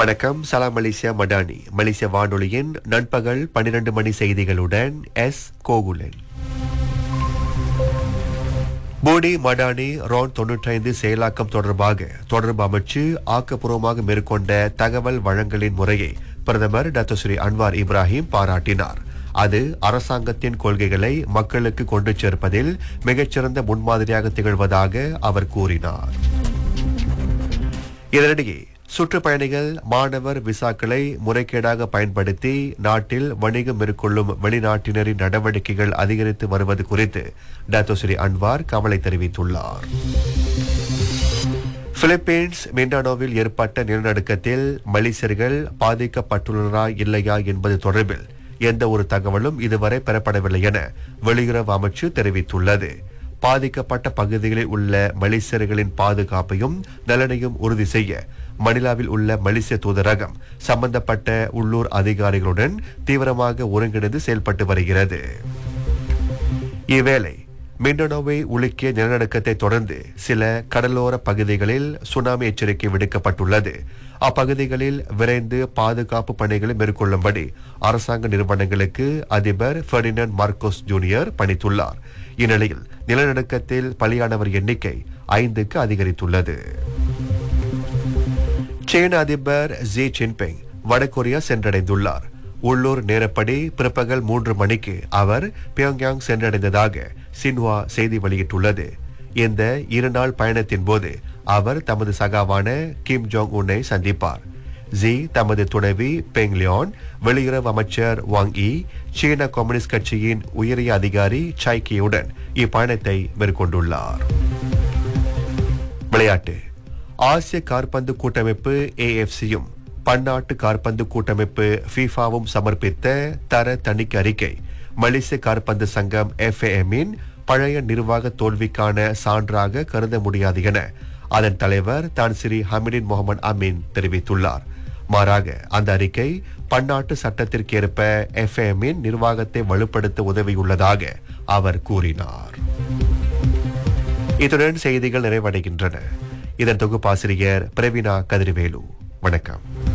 வணக்கம் சலாம் மலேசியா மடானி மலேசிய வானொலியின் நண்பகல் 12 மணி செய்திகளுடன் S Gokulan Budi Madani RON தொன்னூற்றைந்து செயலாக்கம் தொடர்பாக தொடர்பு அமைச்சு ஆக்கப்பூர்வமாக மேற்கொண்ட தகவல் வழங்கலின் முறையை பிரதமர் டாக்டர் ஸ்ரீ அன்வார் இப்ராஹிம் பாராட்டினார் அது அரசாங்கத்தின் கொள்கைகளை மக்களுக்கு கொண்டு சேர்ப்பதில் மிகச்சிறந்த முன்மாதிரியாக திகழ்வதாக அவர் கூறினார் இதனிடையே சுற்றுப்பயணிகள் மாணவர் விசாக்களை முறைகேடாக பயன்படுத்தி நாட்டில் வணிகம் மேற்கொள்ளும் வெளிநாட்டினரின் நடவடிக்கைகள் அதிகரித்து வருவது குறித்து டாக்டர் ஸ்ரீ அன்வார் கவலை தெரிவித்துள்ளார் பிலிப்பீன்ஸ் மிண்டானோவில் ஏற்பட்ட நிலநடுக்கத்தில் மலேசியர்கள் பாதிக்கப்பட்டுள்ளனரா இல்லையா என்பது தொடர்பில் எந்த ஒரு தகவலும் இதுவரை பெறப்படவில்லை என வெளியுறவு அமைச்சு தெரிவித்துள்ளது பாதிக்கப்பட்ட பகுதிகளில் உள்ள மலேசியர்களின் பாதுகாப்பையும் நலனையும் உறுதி செய்ய மணிலாவில் உள்ள மலேசிய தூதரகம் சம்பந்தப்பட்ட உள்ளூர் அதிகாரிகளுடன் தீவிரமாக ஒருங்கிணைந்து செயல்பட்டு வருகிறது இவ்வேளை மிண்டனோவை உலுக்கிய நிலநடுக்கத்தை தொடர்ந்து சில கடலோர பகுதிகளில் சுனாமி எச்சரிக்கை விடுக்கப்பட்டுள்ளது அப்பகுதிகளில் விரைந்து பாதுகாப்பு பணிகளை மேற்கொள்ளும்படி அரசாங்க நிறுவனங்களுக்கு அதிபர் பெர்டினண்ட் மார்க்கோஸ் ஜூனியர் பணித்துள்ளார் இந்நிலையில் நிலநடுக்கத்தில் பலியானவர் எண்ணிக்கை ஐந்துக்கு அதிகரித்துள்ளது சீன அதிபர் ஜி ஜின்பிங் வடகொரியா சென்றடைந்துள்ளார் உள்ளூர் நேரப்படி பிற்பகல் மூன்று மணிக்கு அவர் பியோங்யாங் சென்றடைந்ததாக சின்ஹுவா செய்தி வெளியிட்டுள்ளது இந்த இருநாள் பயணத்தின் போது அவர் தமது சகாவான கிம் ஜோங் உன்னை சந்திப்பார் ஜி தமது துணைவி பெங் லியோன் வெளியுறவு அமைச்சர் வாங் இ சீன கம்யூனிஸ்ட் கட்சியின் உயரிய அதிகாரி சைக்கியுடன் இப்பயணத்தை மேற்கொண்டுள்ளார் விளையாட்டு ஆசிய காற்பந்து கூட்டமைப்பு ஏஎஃப்சியும் பன்னாட்டு காற்பந்து கூட்டமைப்பு ஃபீஃபாவும் சமர்ப்பித்த தர தணிக்கை அறிக்கை மலேசிய காற்பந்து சங்கம் எஃப்ஏஎம்மின் பழைய நிர்வாக தோல்விக்கான சான்றாக கருத முடியாது என அதன் தலைவர் தான் ஸ்ரீ ஹமிடின் முகமது அமீன் தெரிவித்துள்ளார் மாறாக அந்த அறிக்கை பன்னாட்டு சட்டத்திற்கேற்ப எஃப்ஏஎம்மின் நிர்வாகத்தை வலுப்படுத்த உதவியுள்ளதாக அவர் கூறினார் இத்துடன் செய்திகள் நிறைவடைகின்றன இதன் தொகுப்பாசிரியர் பிரவீனா கதிர்வேலு வணக்கம்